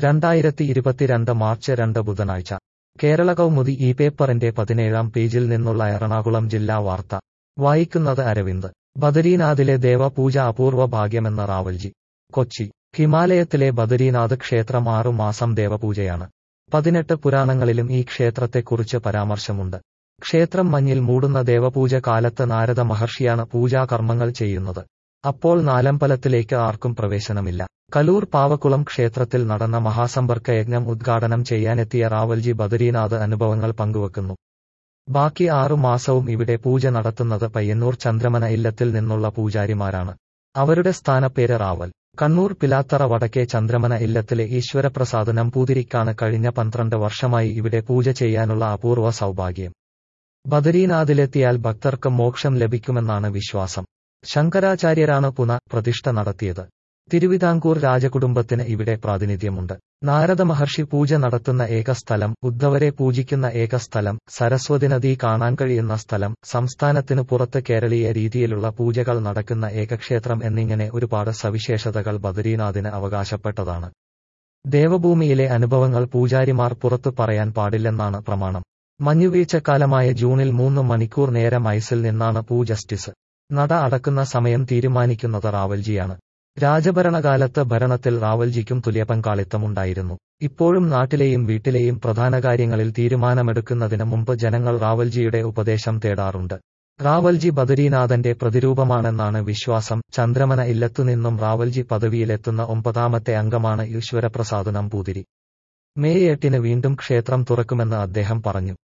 രണ്ടായിരത്തി ഇരുപത്തിരണ്ട് മാർച്ച് രണ്ട് ബുധനാഴ്ച കേരള കൗമുദി ഈ പേപ്പറിന്റെ പതിനേഴാം പേജിൽ നിന്നുള്ള എറണാകുളം ജില്ലാ വാർത്ത വായിക്കുന്നത് അരവിന്ദ് ബദരീനാഥിലെ ദേവപൂജ അപൂർവ ഭാഗ്യമെന്ന റാവൽജി കൊച്ചി ഹിമാലയത്തിലെ ബദരീനാഥ് ക്ഷേത്രം ആറു മാസം ദേവപൂജയാണ് പതിനെട്ട് പുരാണങ്ങളിലും ഈ ക്ഷേത്രത്തെക്കുറിച്ച് പരാമർശമുണ്ട് ക്ഷേത്രം മഞ്ഞിൽ മൂടുന്ന ദേവപൂജ കാലത്ത് നാരദ മഹർഷിയാണ് പൂജാകർമ്മങ്ങൾ ചെയ്യുന്നത് അപ്പോൾ നാലമ്പലത്തിലേക്ക് ആർക്കും പ്രവേശനമില്ല കലൂർ പാവക്കുളം ക്ഷേത്രത്തിൽ നടന്ന മഹാസമ്പർക്ക യജ്ഞം ഉദ്ഘാടനം ചെയ്യാനെത്തിയ റാവൽജി ബദരീനാഥ് അനുഭവങ്ങൾ പങ്കുവെക്കുന്നു ബാക്കി ആറു മാസവും ഇവിടെ പൂജ നടത്തുന്നത് പയ്യന്നൂർ ചന്ദ്രമന ഇല്ലത്തിൽ നിന്നുള്ള പൂജാരിമാരാണ് അവരുടെ സ്ഥാനപ്പേര് റാവൽ കണ്ണൂർ പിലാത്തറ വടക്കേ ചന്ദ്രമന ഇല്ലത്തിലെ ഈശ്വരപ്രസാദ് നമ്പൂതിരിക്കാണ് കഴിഞ്ഞ പന്ത്രണ്ട് വർഷമായി ഇവിടെ പൂജ ചെയ്യാനുള്ള അപൂർവ സൗഭാഗ്യം ബദരീനാഥിലെത്തിയാൽ ഭക്തർക്ക് മോക്ഷം ലഭിക്കുമെന്നാണ് വിശ്വാസം ശങ്കരാചാര്യരാണ് പുന പ്രതിഷ്ഠ നടത്തിയത് തിരുവിതാംകൂർ രാജകുടുംബത്തിന് ഇവിടെ പ്രാതിനിധ്യമുണ്ട് നാരദ മഹർഷി പൂജ നടത്തുന്ന ഏക സ്ഥലം ഉദ്ധവരെ പൂജിക്കുന്ന ഏക സ്ഥലം സരസ്വതി നദി കാണാൻ കഴിയുന്ന സ്ഥലം സംസ്ഥാനത്തിനു പുറത്ത് കേരളീയ രീതിയിലുള്ള പൂജകൾ നടക്കുന്ന ഏകക്ഷേത്രം എന്നിങ്ങനെ ഒരുപാട് സവിശേഷതകൾ ബദരീനാഥിന് അവകാശപ്പെട്ടതാണ് ദേവഭൂമിയിലെ അനുഭവങ്ങൾ പൂജാരിമാർ പുറത്തു പറയാൻ പാടില്ലെന്നാണ് പ്രമാണം മഞ്ഞുവീഴ്ചക്കാലമായ ജൂണിൽ മൂന്ന് മണിക്കൂർ നേരം ഐസിൽ നിന്നാണ് പൂ ജസ്റ്റിസ് നട അടക്കുന്ന സമയം തീരുമാനിക്കുന്നത് റാവൽജിയാണ് രാജഭരണകാലത്ത് ഭരണത്തിൽ റാവൽജിക്കും തുല്യ പങ്കാളിത്തമുണ്ടായിരുന്നു ഇപ്പോഴും നാട്ടിലെയും വീട്ടിലെയും പ്രധാന കാര്യങ്ങളിൽ തീരുമാനമെടുക്കുന്നതിന് മുമ്പ് ജനങ്ങൾ റാവൽജിയുടെ ഉപദേശം തേടാറുണ്ട് റാവൽജി ബദരീനാഥന്റെ പ്രതിരൂപമാണെന്നാണ് വിശ്വാസം ചന്ദ്രമന ഇല്ലത്തുനിന്നും റാവൽജി പദവിയിലെത്തുന്ന ഒമ്പതാമത്തെ അംഗമാണ് ഈശ്വരപ്രസാദ് നമ്പൂതിരി മെയ് എട്ടിന് വീണ്ടും ക്ഷേത്രം തുറക്കുമെന്ന് അദ്ദേഹം പറഞ്ഞു